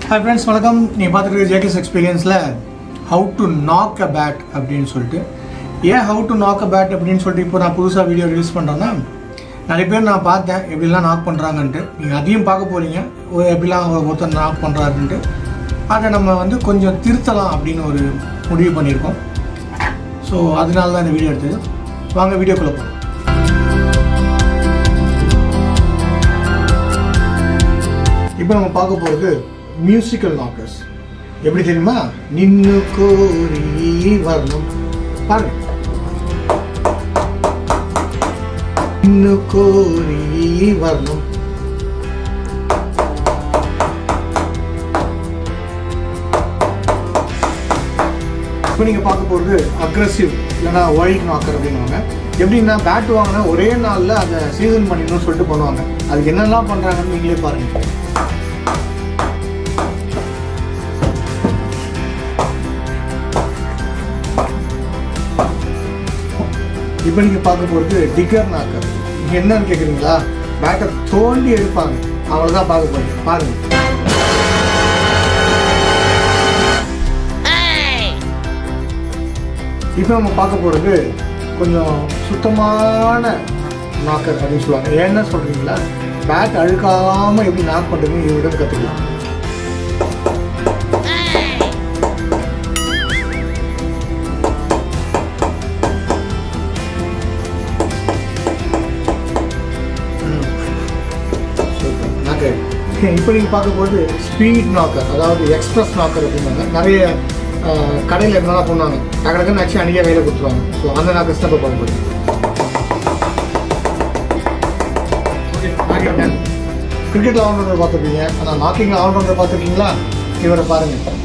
hi friends வணக்கம் நீங்கள் பார்த்துட்டு ஜேகேஸ் எக்ஸ்பீரியன்ஸில் how to knock a bat அப்படின்னு சொல்லிட்டு ஏன் how to knock a bat அப்படின்னு சொல்லிட்டு இப்போ நான் புதுசாக வீடியோ ரிலீஸ் பண்ணுறேன்னா நிறைய பேர் நான் பார்த்தேன் எப்படிலாம் நாக் பண்ணுறாங்கன்ட்டு நீங்கள் அதையும் பார்க்க போகிறீங்க எப்படிலாம் ஒருத்தர் நாக் பண்ணுறாருன்ட்டு அதை நம்ம வந்து கொஞ்சம் திருத்தலாம் அப்படின்னு ஒரு முடிவு பண்ணியிருக்கோம் ஸோ அதனால தான் இந்த வீடியோ எடுத்தது வாங்க வீடியோக்குள்ளே போகலாம் இப்போ நம்ம பார்க்க போகிறது மியூசிக்கல் நாக்கர்ஸ் எப்படி தெரியுமா நின்னு கோரி வரணும் பாருங்க நின்னு கோரி வரணும் இப்போ நீங்கள் பார்க்க போகிறது அக்ரஸிவ் இல்லைனா ஒயிட் நாக்கர் அப்படின்வாங்க எப்படின்னா பேட் வாங்கினா ஒரே நாளில் அதை சீசன் பண்ணிடணும்னு சொல்லிட்டு பண்ணுவாங்க அதுக்கு என்னெல்லாம் பண்ணுறாங்கன்னு நீங்களே பாருங்கள் இப்போ நீங்கள் பார்க்க போகிறது டிக்கர் நாக்கர் நீங்கள் என்னன்னு கேட்குறீங்களா பேட்டை தோண்டி எடுப்பாங்க அவ்வளோதான் பார்க்க போறீங்க பாருங்க இப்போ நம்ம பார்க்க போகிறது கொஞ்சம் சுத்தமான நாக்கர் அப்படின்னு சொல்லுவாங்க ஏன்னா சொல்கிறீங்களா பேட் அழுக்காமல் எப்படி நாக் பண்ணுறதுன்னு இவரிடம் கற்றுக்கலாம் நாக்கர் இப்போ நீங்கள் பார்க்க போது ஸ்பீட் நாக்கர் அதாவது எக்ஸ்பிரஸ் நாக்கர் அப்படின்னாங்க நிறைய கடையில் இருந்தாலும் பண்ணுவாங்க டக்கு நச்சு அன்றைக்கே வேலை கொடுத்துருவாங்க ஸோ அந்த நாக்கர்ஸ் தான் இப்போ பார்க்க போகுது கிரிக்கெட்டில் ஆல்ரவுண்டர் பார்த்துருப்பீங்க ஆனால் நாக்கிங்கில் ஆல்ரவுண்டர் பார்த்துருக்கீங்களா இவரை பாருங்கள்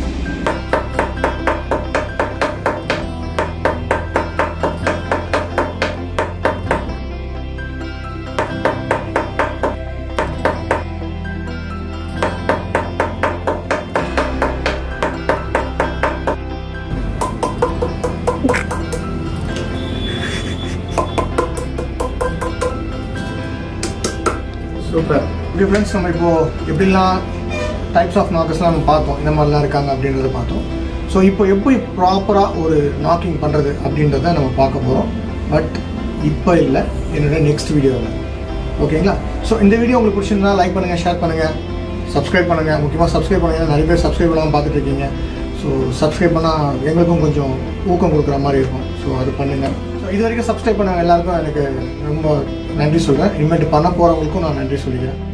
சூப்பர் இப்படி ஃப்ரெண்ட்ஸ் நம்ம இப்போது எப்படிலாம் டைப்ஸ் ஆஃப் நாக்கர்ஸ்லாம் நம்ம பார்த்தோம் இந்த மாதிரிலாம் இருக்காங்க அப்படின்றத பார்த்தோம் ஸோ இப்போ எப்படி ப்ராப்பராக ஒரு நாக்கிங் பண்ணுறது அப்படின்றத நம்ம பார்க்க போகிறோம் பட் இப்போ இல்லை என்னோட நெக்ஸ்ட் வீடியோவில் ஓகேங்களா ஸோ இந்த வீடியோ உங்களுக்கு பிடிச்சிருந்தா லைக் பண்ணுங்கள் ஷேர் பண்ணுங்கள் சப்ஸ்கிரைப் பண்ணுங்கள் முக்கியமாக சப்ஸ்கிரைப் பண்ணுங்கள் நிறைய பேர் சப்ஸ்கிரைப் பண்ணாமல் பார்த்துட்டு இருக்கீங்க ஸோ சப்ஸ்கிரைப் பண்ணால் எங்களுக்கும் கொஞ்சம் ஊக்கம் கொடுக்குற மாதிரி இருக்கும் ஸோ அது பண்ணுங்கள் ஸோ இது வரைக்கும் சப்ஸ்கிரைப் பண்ண எல்லாருக்கும் எனக்கு ரொம்ப நன்றி சொல்கிறேன் இனிமேட்டு பண்ண போகிறவங்களுக்கும் நான் நன்றி சொல்லிக்கிறேன்